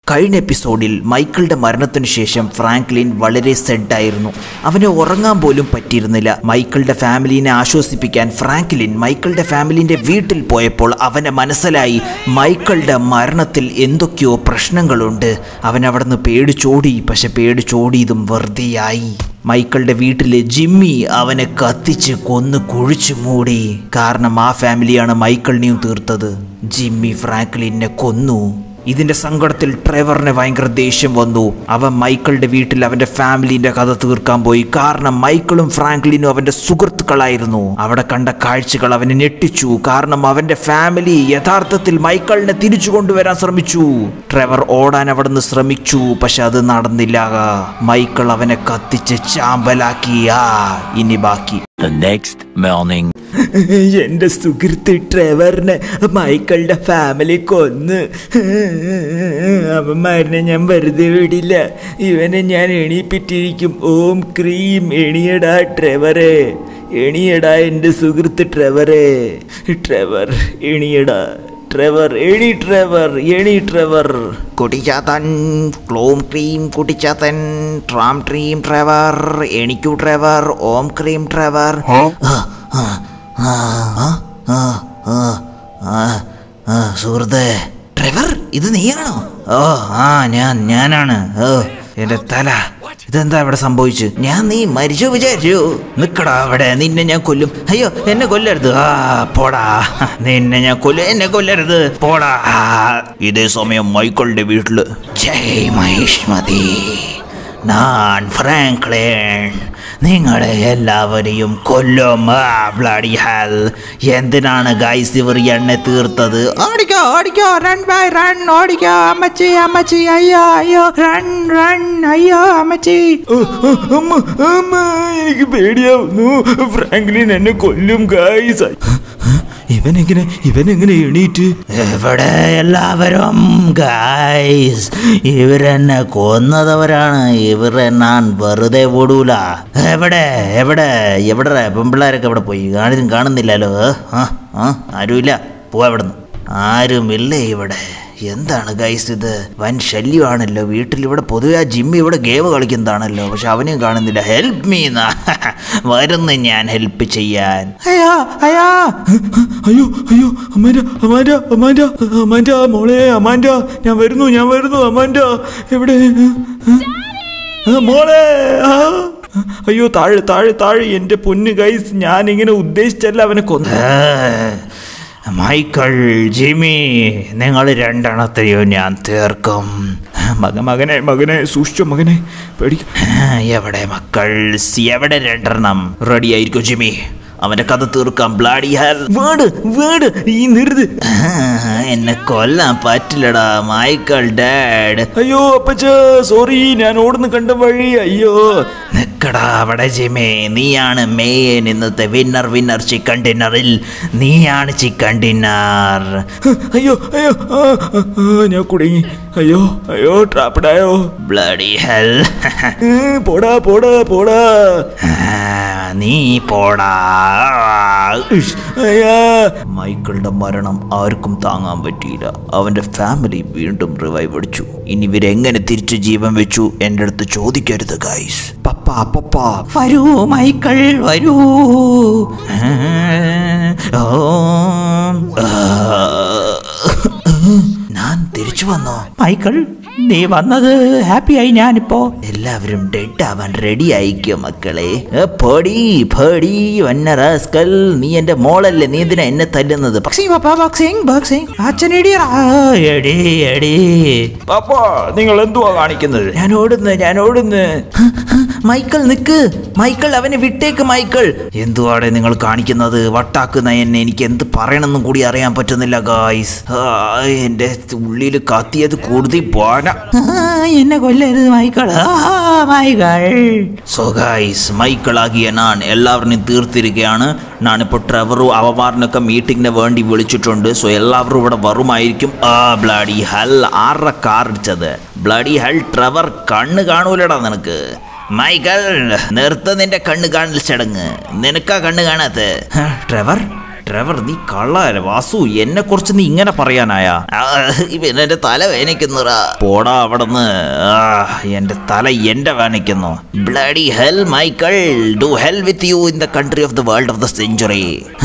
കഴിഞ്ഞ എപ്പിസോഡിൽ മൈക്കിളുടെ മരണത്തിനു ശേഷം ഫ്രാങ്ക്ലിൻ വളരെ സെഡായിരുന്നു അവന് ഉറങ്ങാൻ പോലും പറ്റിയിരുന്നില്ല മൈക്കിളുടെ ഫാമിലിനെ ആശ്വസിപ്പിക്കാൻ ഫ്രാങ്ക്ലിൻ മൈക്കിളുടെ ഫാമിലിന്റെ വീട്ടിൽ പോയപ്പോൾ അവന് മനസ്സിലായി മൈക്കിളുടെ മരണത്തിൽ എന്തൊക്കെയോ പ്രശ്നങ്ങളുണ്ട് അവൻ അവിടുന്ന് പേടിച്ചോടി പക്ഷെ പേടിച്ചോടിയതും വെറുതെയായി മൈക്കിളുടെ വീട്ടിലെ ജിമ്മി അവനെ കത്തിച്ച് കൊന്ന് കുഴിച്ചു മൂടി കാരണം ആ ഫാമിലിയാണ് മൈക്കിളിനെയും തീർത്തത് ജിമ്മി ഫ്രാങ്ക്ലിനെ കൊന്നു ഇതിന്റെ സങ്കടത്തിൽ ട്രെവറിന് ഭയങ്കര ദേഷ്യം വന്നു അവൻ മൈക്കിളുടെ വീട്ടിൽ അവന്റെ ഫാമിലിന്റെ കഥ തീർക്കാൻ പോയി കാരണം മൈക്കിളും ഫ്രാങ്ക്ലിനും അവന്റെ സുഹൃത്തുക്കളായിരുന്നു അവിടെ കണ്ട കാഴ്ചകൾ അവനെ ഞെട്ടിച്ചു കാരണം അവന്റെ ഫാമിലി യഥാർത്ഥത്തിൽ മൈക്കിളിനെ തിരിച്ചു കൊണ്ടുവരാൻ ശ്രമിച്ചു ട്രെവർ ഓടാൻ അവിടുന്ന് ശ്രമിച്ചു പക്ഷെ അത് നടന്നില്ല മൈക്കിൾ അവനെ കത്തിച്ച് ചാമ്പലാക്കി ആ ഇനി ബാക്കി The next morning. എന്റെ സുഹൃത്ത് ട്രെവറിനെ മൈക്കിളുടെ ഫാമിലി കൊന്ന് അവന്മാരനെ ഞാൻ വെറുതെ വിടില്ല ഇവനെ ഞാൻ എണീപ്പിറ്റിരിക്കും ഓം ക്രീം എണിയടാ ട്രെവറെ എണിയടാ എൻ്റെ സുഹൃത്ത് ട്രെവറെ ട്രെവർ എണിയടാ ട്രെവർ എണി ട്രെവർ എണി ട്രെവർ കുട്ടിച്ചാത്തൻ ക്ലോം ക്രീം കുട്ടിച്ചാത്തൻ ട്രാം ട്രീം ട്രെവർ എണിക്കു ട്രെവർ ഓം ക്രീം ട്രെവർ ആ, ആ, ആ, ആ, ആ, ആ, ആ, ആ, സുഹൃത്തേ ട്രെവർ ഇത് നീയാണോ ഓ ആ ഞാൻ ഞാനാണ് ഓ എന്റെ തല ഇതെന്താ ഇവിടെ സംഭവിച്ചു ഞാൻ നീ മരിച്ചു വിചാരിച്ചു നിക്കടാ അവിടെ നിന്നെ ഞാൻ കൊല്ലും അയ്യോ എന്നെ കൊല്ലരുത് ആ പോടാ നിന്നെ ഞാൻ കൊല്ലും എന്നെ കൊല്ലരുത് പോടാ ഇതേ സമയം മൈക്കിളുടെ വീട്ടില് ജയ് മഹിഷ്മതി ഞാൻ ഫ്രാങ്ക്ലിൻ നിങ്ങളെ എല്ലാവരെയും കൊല്ലും ബ്ലഡി ഹെൽ എന്തിനാണ് ഗൈസ് ഇവർ എന്നെ തീർത്തത് ഓടിക്കോ ഓടിക്കോ റൺ ബൈ റൺ ഓടിക്കോ അമ്മച്ചി അമ്മച്ചി അയ്യോ അയ്യോ റൺ റൺ അയ്യോ അമ്മച്ചി അമ്മ അമ്മ എനിക്ക് പേടിയാവുന്നു ഫ്രാങ്ക്ലിൻ എന്നെ കൊല്ലും ഗൈസ് ഇവനെങ്ങനെ ഇവനെങ്ങനെ എണീറ്റ് എവിടെ എല്ലാവരും ഗൈസ് ഇവരെന്നെ കൊന്നതവരാണ് ഇവരെ ഞാൻ വെറുതെ ഓടൂല എവിടെ എവിടെ എവിടെ പെമ്പിള്ളേരൊക്കെ എവിടെ പോയി ആരും കാണുന്നില്ലല്ലോ ആ ആ ആരുമില്ല പോവാ ഇവിടുന്ന് ആരുമില്ലേ ഇവിടെ എന്താണ് ഗൈസ് ഇത് വൻ ശല്യമാണല്ലോ വീട്ടിൽ ഇവിടെ പൊതുവെ ആ ജിമ്മി ഇവിടെ ഗെയിം കളിക്കുന്നതാണല്ലോ പക്ഷെ അവനെയും കാണുന്നില്ല ഹെൽപ്പ് മീ വരുന്നു ഞാൻ ഹെൽപ്പ് ചെയ്യാൻ അയ്യോ അയ്യോ അയ്യോ അയ്യോ അമ്മാൻ്റെ അമ്മാൻ്റെ അമ്മാൻ്റെ അമ്മാൻ്റെ മോളെ അമ്മാൻ്റെ ഞാൻ വരുന്നു ഞാൻ വരുന്നു അമ്മാൻ്റെ എവിടെ ആ, മോളെ ആ. അയ്യോ താഴെ താഴെ താഴെ എൻ്റെ പൊന്ന് ഗൈസ് ഞാൻ ഇങ്ങനെ ഉദ്ദേശിച്ചല്ല അവനെ കൊന്ന മൈക്കിൾ ജിമ്മി നിങ്ങൾ രണ്ടെണ്ണത്തെയോ ഞാൻ തീർക്കും മക മകനെ മകനെ സൂക്ഷിച്ചോ മകനെ പേടിക്ക എവിടെ മക്കൾ എവിടെ രണ്ടെണ്ണം റെഡി ആയിരിക്കും ജിമ്മി അവന്റെ കഥ തീർക്കാം ബ്ലാഡി ഹെൽ വീട് വീട് ഈ നിർത് എന്നെ കൊല്ലാൻ പറ്റില്ലടാ മൈക്കിൾ ഡാഡ് അയ്യോ അപ്പച്ച സോറി ഞാൻ ഓടുന്ന കണ്ട വഴി അയ്യോ നിക്കടാ അവിടെ ജിമേ നീയാണ് മെയിൻ ഇന്നത്തെ വിന്നർ വിന്നർ ചിക്കൻ ഡിന്നറിൽ നീയാണ് ചിക്കൻ ഡിന്നർ അയ്യോ അയ്യോ ആ, ആ, ആ, ഞാൻ കുടുങ്ങി അയ്യോ അയ്യോ ട്രാപ്പിഡായോ ബ്ലഡി ഹെൽ പോടാ പോടാ പോടാ നീ പോടാ ഇഷ്, അയ്യാ മൈക്കിളുടെ മരണം ആർക്കും താങ്ങാൻ പറ്റിയില്ല അവന്റെ ഫാമിലി വീണ്ടും റിവൈവ് അടിച്ചു ഇനി ഇവരെങ്ങനെ തിരിച്ചു ജീവൻ വെച്ചു എൻ്റെ അടുത്ത് ചോദിക്കരുത് ഗൈസ് പപ്പ പപ്പ വരൂ മൈക്കിൾ വരൂ ഓ, ആ, ഞാൻ തിരിച്ചു വന്നോ മൈക്കിൾ നീ വന്നത് ഹാപ്പിയായി ഞാനിപ്പോ എല്ലാവരും ഡെഡ് ആവാൻ റെഡി ആയിക്കോ മക്കളെ ഏ, പൊടി പൊടി വന്ന റാസ്കൽ നീ എന്റെ മോളല്ലേ നീ എന്തിനാ എന്നെ തല്ലുന്നത് പക്ഷേ ബോക്സിംഗ് പപ്പ ബോക്സിംഗ് ബോക്സിംഗ് അച്ഛനിടിയറാ എടീ എടീ പാപ്പ നിങ്ങൾ എന്തുവാ കാണിക്കുന്നത് ഞാൻ ഓടുന്നു ഞാൻ ഓടുന്നു മൈക്കിൾ നിക്ക് മൈക്കിൾ അവനെ വിട്ടേക്ക് മൈക്കിൾ എന്തുവാടെ നിങ്ങൾ കാണിക്കുന്നത് വട്ടാക്കുന്ന എന്നെ എനിക്ക് എന്ത് പറയണമെന്നും കൂടി അറിയാൻ പറ്റുന്നില്ല ഗായ്സ് എന്റെ ഉള്ളിൽ കത്തിയത് കൂടുതൽ പോന എന്നെ കൊല്ലരുത് മൈക്കിൾ ആ, മൈക്കിൾ സോ ഗൈസ് മൈക്കിളാകിയ ഞാൻ എല്ലാവരെയും തീർത്തിരിക്കുകയാണ് ഞാനിപ്പോൾ ട്രെവറും അവമാറിനൊക്കെ മീറ്റിങ്ങിന് വേണ്ടി വിളിച്ചിട്ടുണ്ട് സോ എല്ലാവരും ഇവിടെ വരുമായിരിക്കും ആ ബ്ലഡി ഹെൽ ആരുടെ കാർ ഇടിച്ചത് ബ്ലഡി ഹെൽ ട്രെവർ കണ്ണ് കാണൂലടാ നിനക്ക് മൈക്കിൾ നിർത്ത നിന്റെ കണ്ണ് കാണൽ ചടങ്ങ് നിനക്കാ കണ്ണ് കാണാത്ത ട്രെവർ ട്രെവർ നീ കള്ളാല വാസു എന്നെ കുറിച്ച് നീ ഇങ്ങനെ പറയാനായ ഇവൻ എന്റെ തല വേനിക്കുന്നറാ പോടാ അവിടുന്ന് ആ, എന്റെ തല എന്റെ വേനിക്കുന്നു bloody hell Michael do hell with you in the country of the world of the century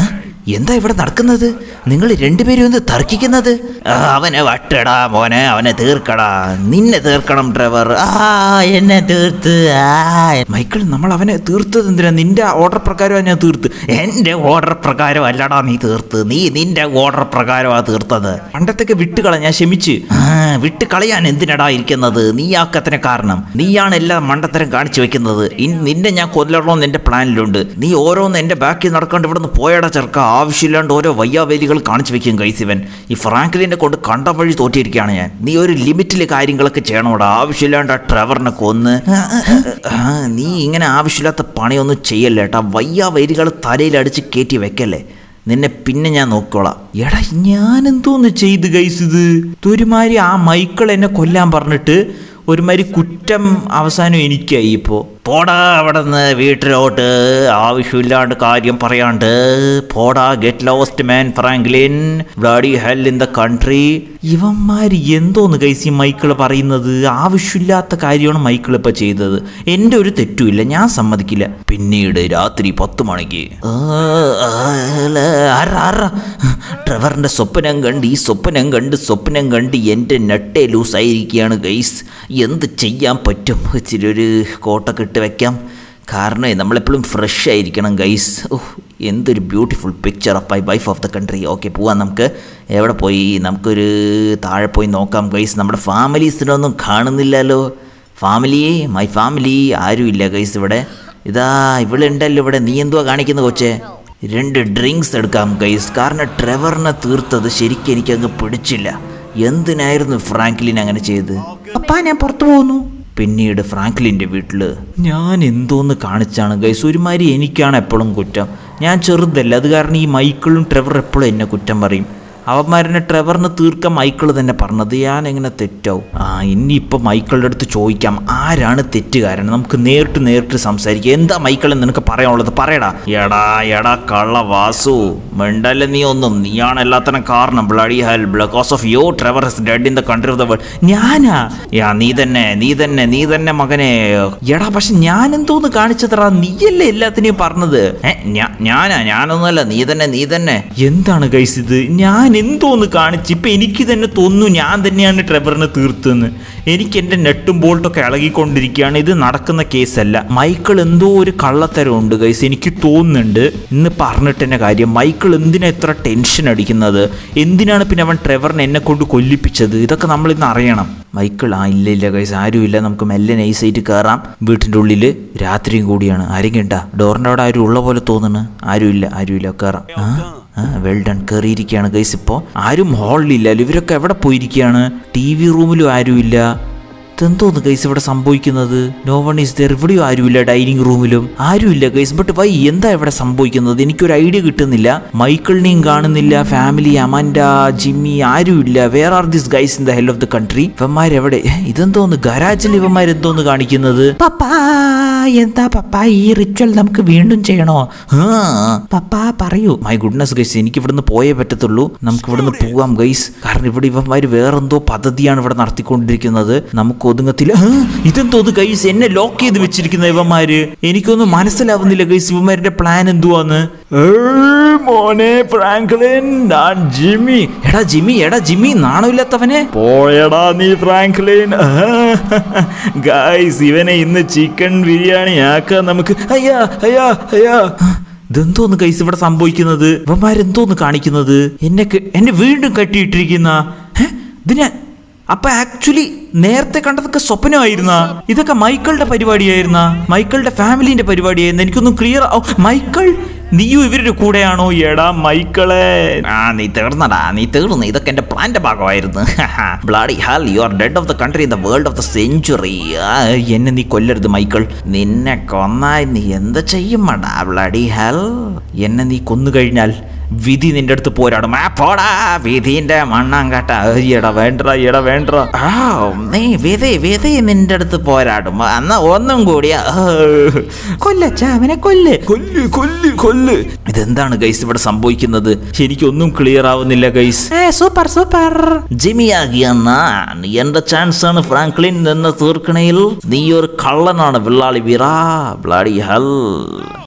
എന്താ ഇവിടെ നടക്കുന്നത് നിങ്ങൾ രണ്ടുപേരും എന്ത് തർക്കിക്കുന്നത് ആ, അവനെ വട്ടടാ മോനെ അവനെ തീർക്കടാ നിന്നെ തീർക്കണം ഡ്രൈവർ ആ എന്നെ തീർത്ത് ആ മൈക്കിൾ നമ്മൾ അവനെ തീർത്തത് എന്തിനാ നിന്റെ ഓർഡർ പ്രകാരമാണ് ഞാൻ തീർത്ത് എന്റെ ഓർഡർ പ്രകാരം അല്ലടാ നീ തീർത്ത് നീ നിന്റെ ഓർഡർ പ്രകാരമാണ് തീർത്തത് പണ്ടത്തൊക്കെ വിട്ടുകള ഞാൻ ക്ഷമിച്ച് ആ, വിട്ട് കളയാൻ എന്തിനടാ ഇരിക്കുന്നത് നീയാക്കത്തിന് കാരണം നീയാണ് എല്ലാ മണ്ടത്തരം കാണിച്ചു വെക്കുന്നത് ഇനി നിന്നെ ഞാൻ കൊല്ലണമെന്ന് എന്റെ പ്ലാനിലുണ്ട് നീ ഓരോന്ന് എന്റെ ബാക്കിൽ നടക്കാണ്ട് ഇവിടെ നിന്ന് പോയടാ ചെറുക്ക ആവശ്യമില്ലാണ്ട് ഓരോ വയ്യാവേലികൾ കാണിച്ചു വെക്കും ഗൈസിവൻ ഈ ഫ്രാങ്ക്ലിനെ കൊണ്ട് കണ്ട വഴി തോറ്റിരിക്കുകയാണ് ഞാൻ നീ ഒരു ലിമിറ്റിൽ കാര്യങ്ങളൊക്കെ ചെയ്യണോടാ ആവശ്യമില്ലാണ്ട് ആ ട്രെവറിനെ കൊന്ന് ആ, നീ ഇങ്ങനെ ആവശ്യമില്ലാത്ത പണിയൊന്നും ചെയ്യല്ലേ ഏട്ടാ വയ്യാവേലികൾ തലയിലടിച്ച് കയറ്റി വെക്കല്ലേ നിന്നെ പിന്നെ ഞാൻ നോക്കോളാം എടാ ഞാൻ എന്തോന്ന് ചെയ്ത് ഗൈസ് ഇത് ഇതൊരുമാതിരി ആ മൈക്കിൾ എന്നെ കൊല്ലാൻ പറഞ്ഞിട്ട് ഒരുമാതിരി കുറ്റം അവസാനം എനിക്കായി ഇപ്പോ പോടാ അവിടെ നിന്ന് വീട്ടിലോട്ട് ആവശ്യമില്ലാണ്ട് കാര്യം പറയാണ്ട് പോടാ get lost man Franklin bloody hell in the country ഇവന്മാര് എന്തോന്ന് കൈസി മൈക്കിൾ പറയുന്നത് ആവശ്യമില്ലാത്ത കാര്യമാണ് മൈക്കിൾ ഇപ്പൊ ചെയ്തത് എൻ്റെ ഒരു തെറ്റുമില്ല ഞാൻ സമ്മതിക്കില്ല പിന്നീട് രാത്രി പത്ത് മണിക്ക് ആ, ആ, ല, ആരാ, ആരാ? ട്രെവറിന്റെ സ്വപ്നം കണ്ട് ഈ സ്വപ്നം കണ്ട് സ്വപ്നം കണ്ട് എൻ്റെ നെട്ടേ ലൂസായിരിക്കുകയാണ് ഗൈസ് എന്ത് ചെയ്യാൻ പറ്റും ഇച്ചിരി ഒരു കോട്ടൊക്കെ ഇട്ട് വെക്കാം കാരണം നമ്മളെപ്പോഴും ഫ്രഷ് ആയിരിക്കണം ഗൈസ് ഓഹ് എന്തൊരു beautiful picture of my wife of the country okay പോവാം നമുക്ക് എവിടെ പോയി നമുക്കൊരു താഴെ പോയി നോക്കാം ഗൈസ് നമ്മുടെ ഫാമിലീസിനൊന്നും കാണുന്നില്ലല്ലോ ഫാമിലി മൈ ഫാമിലി ആരുമില്ല ഗൈസ് ഇവിടെ ഇതാ ഇവിടെ ഉണ്ടല്ലോ ഇവിടെ നീ എന്തുവാ കാണിക്കുന്നത് കൊച്ചേ രണ്ട് ഡ്രിങ്ക്സ് എടുക്കാം ഗൈസ് കാരണം ട്രെവറിനെ തീർത്തത് ശരിക്കും എനിക്കങ്ങ് പിടിച്ചില്ല എന്തിനായിരുന്നു ഫ്രാങ്ക്ലിൻ അങ്ങനെ ചെയ്ത് അപ്പാ ഞാൻ പുറത്തു പോകുന്നു പിന്നീട് ഫ്രാങ്ക്ലിൻ്റെ വീട്ടിൽ ഞാൻ എന്തോന്ന് കാണിച്ചാണ് ഗൈസ് ഒരുമാതിരി എനിക്കാണ് എപ്പോഴും കുറ്റം ഞാൻ ചെറുതല്ല അത് കാരണം ഈ മൈക്കിളും ട്രെവർ എപ്പോഴും എന്നെ കുറ്റം പറയും അവന്മാരെന്നെ ട്രെവറിന് തീർക്കാൻ മൈക്കിൾ തന്നെ പറഞ്ഞത് ഞാൻ എങ്ങനെ തെറ്റാവും ആ ഇനിയിപ്പോൾ മൈക്കിളുടെ അടുത്ത് ചോദിക്കാം ആരാണ് തെറ്റുകാരൻ നമുക്ക് നേരിട്ട് നേരിട്ട് സംസാരിക്കാം എന്താ മൈക്കിൾ നിനക്ക് പറയാനുള്ളത് പറയടാ എടാ എടാ കള്ള വാസു മിണ്ടല്ല നീ ഒന്നും നീയാണ് എല്ലാത്തിനും കാരണം bloody hell because of you Trevor is dead in the country of the world ഞാനാ യാ നീ തന്നെ നീ തന്നെ നീ തന്നെ മകനെ എടാ പക്ഷെ ഞാൻ എന്തോന്ന് കാണിച്ചതറാ നീയല്ലേ എല്ലാത്തിനെയും പറഞ്ഞത് ഏ, ഞാ- ഞാനാ ഞാനൊന്നുമല്ല നീ തന്നെ നീ തന്നെ എന്താണ് ഗൈസ് ഇത് ഞാൻ എന്തോന്ന് കാണിച്ച് ഇപ്പൊ എനിക്ക് തന്നെ തോന്നുന്നു ഞാൻ തന്നെയാണ് ട്രെവറിനെ തീർത്തെന്ന് എനിക്ക് എൻ്റെ നെട്ടും ബോൾട്ടൊക്കെ ഇളകിക്കൊണ്ടിരിക്കുകയാണ് ഇത് നടക്കുന്ന കേസല്ല മൈക്കിൾ എന്തോ ഒരു കള്ളത്തരം ഉണ്ട് ഗൈസ് എനിക്ക് തോന്നുന്നുണ്ട് ഇന്ന് പറഞ്ഞിട്ട് തന്നെ കാര്യം മൈക്കിൾ എന്തിനാ എത്ര ടെൻഷൻ അടിക്കുന്നത് എന്തിനാണ് പിന്നെ അവൻ ട്രെവറിനെ എന്നെ കൊണ്ട് കൊല്ലിപ്പിച്ചത് ഇതൊക്കെ നമ്മൾ ഇന്ന് അറിയണം മൈക്കിൾ ആ ഇല്ല ഇല്ല ഗൈസ് ആരുമില്ല നമുക്ക് മെല്ലെ നൈസായിട്ട് കയറാം വീട്ടിൻ്റെ ഉള്ളിൽ രാത്രിയും കൂടിയാണ് ആരും കേട്ടാ ഡോറിൻ്റെ അവിടെ ആരും ഉള്ള പോലെ തോന്നുന്നു ആരുമില്ല ആരുമില്ല കയറാം ആ ആ വെൽ ഡൺ കയറിയിരിക്കുകയാണ് ഗൈസ് ഇപ്പോൾ ആരും ഹാളിലില്ലല്ലോ ഇവരൊക്കെ എവിടെ പോയിരിക്കുകയാണ് ടി വി റൂമിലും ആരുമില്ല ഇതെന്തോന്ന് ഗൈസ് ഇവിടെ സംഭവിക്കുന്നത് നോ വൺ ഈസ് ദർ ഇവിടെയും ആരുമില്ല ഡൈനിങ് റൂമിലും ആരുമില്ല ഗൈസ് ബട്ട് വൈ എന്താ ഇവിടെ സംഭവിക്കുന്നത് എനിക്കൊരു ഐഡിയ കിട്ടുന്നില്ല മൈക്കിളിനെയും കാണുന്നില്ല ഫാമിലി അമാൻഡ ജിമ്മി ആരുമില്ല where are this guys in the hell of the country ഇവന്മാരെവിടെ ഏ, ഇതെന്തോന്ന് ഗരാജിൽ ഇവന്മാരെന്തോന്ന് കാണിക്കുന്നത് പപ്പാ എന്താ പപ്പാ ഈ റിച്വൽ നമുക്ക് വീണ്ടും ചെയ്യണോ ആ പപ്പാ പറയൂ മൈ ഗുഡ്നസ് ഗൈസ് എനിക്ക് ഇവിടുന്ന് പോയേ പറ്റത്തുള്ളൂ നമുക്ക് ഇവിടുന്ന് പോവാം ഗൈസ് കാരണം ഇവിടെ ഇവന്മാർ വേറെന്തോ പദ്ധതിയാണ് ഇവിടെ നടത്തിക്കൊണ്ടിരിക്കുന്നത് നമുക്ക് ഒതുങ്ങത്തില്ല ആ, ഇതെന്തോന്ന് ഗൈസ് എന്നെ ലോക്ക് ചെയ്ത് വെച്ചിരിക്കുന്ന ഇവന്മാര് എനിക്കൊന്നും മനസ്സിലാവുന്നില്ല ഗൈസ് ഇവന്മാരുടെ പ്ലാൻ എന്തുവാന്ന് ഏയ് മോനെ ഫ്രാങ്ക്ലിൻ ഞാൻ ജിമ്മി എടാ ജിമ്മി എടാ ജിമ്മി നാണമില്ലാത്തവനെ പോയടാ നീ ഫ്രാങ്ക്ലിൻ ഗൈസ് ഇവനെ ഇന്ന് ചിക്കൻ ബിരിയാണി ആക്കാൻ നമുക്ക് അയ്യാ അയ്യാ അയ്യാ ഇതെന്തോന്ന് കൈസ് ഇവിടെ സംഭവിക്കുന്നത് ഇവന്മാരെന്തോന്ന് കാണിക്കുന്നത് എന്നെ ക- എന്നെ വീണ്ടും കെട്ടിയിട്ടിരിക്കുന്ന ഏ? ഇതിനെ അപ്പൊ ആക്ച്വലി നേരത്തെ കണ്ടതൊക്കെ സ്വപ്നമായിരുന്ന ഇതൊക്കെ മൈക്കിളുടെ പരിപാടിയായിരുന്ന മൈക്കിളുടെ ഫാമിലിന്റെ പരിപാടിയായിരുന്നു എനിക്കൊന്നും ക്ലിയർ മൈക്കിൾ നീയും ഇവരുടെ കൂടെയാണോ എടാ മൈക്കിളെ ആ നീ തീർന്നടാ നീ തീർന്നു ഇതൊക്കെ എന്റെ പ്ലാന്റെ ഭാഗമായിരുന്നു bloody hell you are dead of the country in the world of the century എന്നെ നീ കൊല്ലരുത് മൈക്കിൾ നിന്നെ കൊന്നാൽ നീ എന്ത് ചെയ്യുമടാ ബ്ലഡി ഹാൽ എന്നെ നീ കൊന്നു കഴിഞ്ഞാൽ വിധി നിന്റെ അടുത്ത് പോരാടും ആ പോടാ വിധിന്റെ മണ്ണാൻ കേട്ട എടാ വേണ്ട എടാ വേണ്ട ആ നീ വിധി വിധി നിന്റെ അടുത്ത് പോരാടും എന്നാ ഒന്നും കൂടിയാ കൊല്ലച്ച അവനെ കൊല്ല് കൊല്ല് കൊല്ല് കൊല്ല് ഇതെന്താണ് ഗൈസ് ഇവിടെ സംഭവിക്കുന്നത് എനിക്കൊന്നും ക്ലിയർ ആവുന്നില്ല ഗൈസ് ഏ സൂപ്പർ സൂപ്പർ ജിമിയാകിയ ഞാൻ എന്റെ ചാൻസ് ആണ് ഫ്രാങ്ക്ലിൻ എന്ന തീർക്കണയിൽ നീ ഒരു കള്ളനാണ് വിള്ളാളി വീറാ ബ്ലാഡി ഹൽ